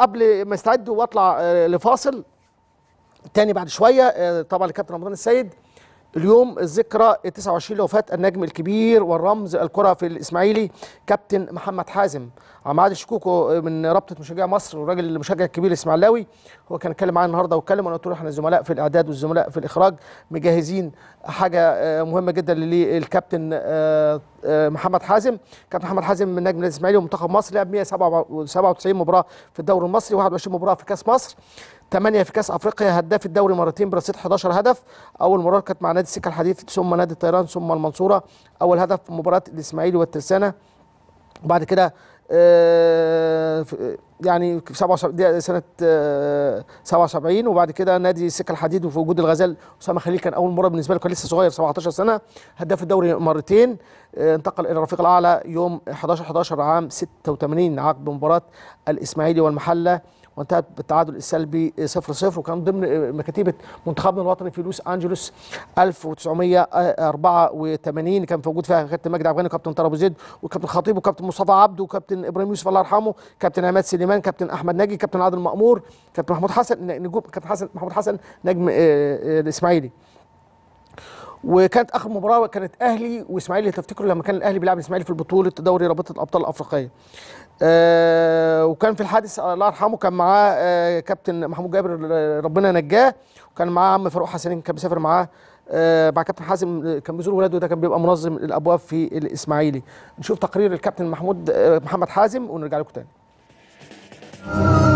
قبل ما استعد واطلع آه، لفاصل تاني بعد شويه آه، طبعا الكابتن رمضان السيد اليوم الذكرى 29 لوفاه النجم الكبير والرمز الكره في الاسماعيلي كابتن محمد حازم عم عادل شكوكو من رابطه مشجعي مصر والراجل المشجع الكبير الاسماعيلاوي هو كان اتكلم معايا النهارده واتكلم وانا قلت له احنا الزملاء في الاعداد والزملاء في الاخراج مجهزين حاجه آه، مهمه جدا للكابتن آه، آه، محمد حازم كابتن محمد حازم من نجم الاسماعيلي ومنتخب مصر لعب 197 مباراه في الدوري المصري 21 مباراه في كاس مصر 8 في كاس افريقيا هداف الدوري مرتين برصيد 11 هدف اول مباراه كانت مع نادي السكه الحديد ثم نادي الطيران ثم المنصوره اول هدف في مباراه الاسماعيلي والترسانه وبعد كده آه، في- يعني في 77 دي سنه آه، 77 وبعد كده نادي السكه الحديد وفي وجود الغزال اسامه خليل كان اول مره بالنسبه له كان لسه صغير 17 سنه هداف الدوري مرتين آه، انتقل الى الرفيق الاعلى يوم 11 11 عام 86 عقب مباراه الاسماعيلي والمحله وانتهت بالتعادل السلبي 0 0 وكان ضمن مكاتيبه منتخبنا الوطني في لوس انجلوس 1984 كان موجود فيها كابتن مجدي عبد الغني وكابتن طارق ابو زيد وكابتن خطيب وكابتن مصطفى عبده وكابتن ابراهيم يوسف الله يرحمه كابتن عماد سليمان كابتن احمد ناجي كابتن عادل مامور كابتن محمود حسن نجوم كابتن حسن محمود حسن نجم آه، آه، الاسماعيلي وكانت اخر مباراه كانت اهلي واسماعيلي تفتكروا لما كان الاهلي بيلعب الاسماعيلي في البطوله دوري رابطه الابطال الافريقيه آه وكان في الحادث الله يرحمه كان معاه آه كابتن محمود جابر آه، ربنا نجاه وكان معاه عم فاروق حسنين كان بيسافر معاه آه مع كابتن حازم آه، كان بيزور ولاده ده كان بيبقى منظم الابواب في الاسماعيلي نشوف تقرير الكابتن محمود آه محمد حازم ونرجع لكم تاني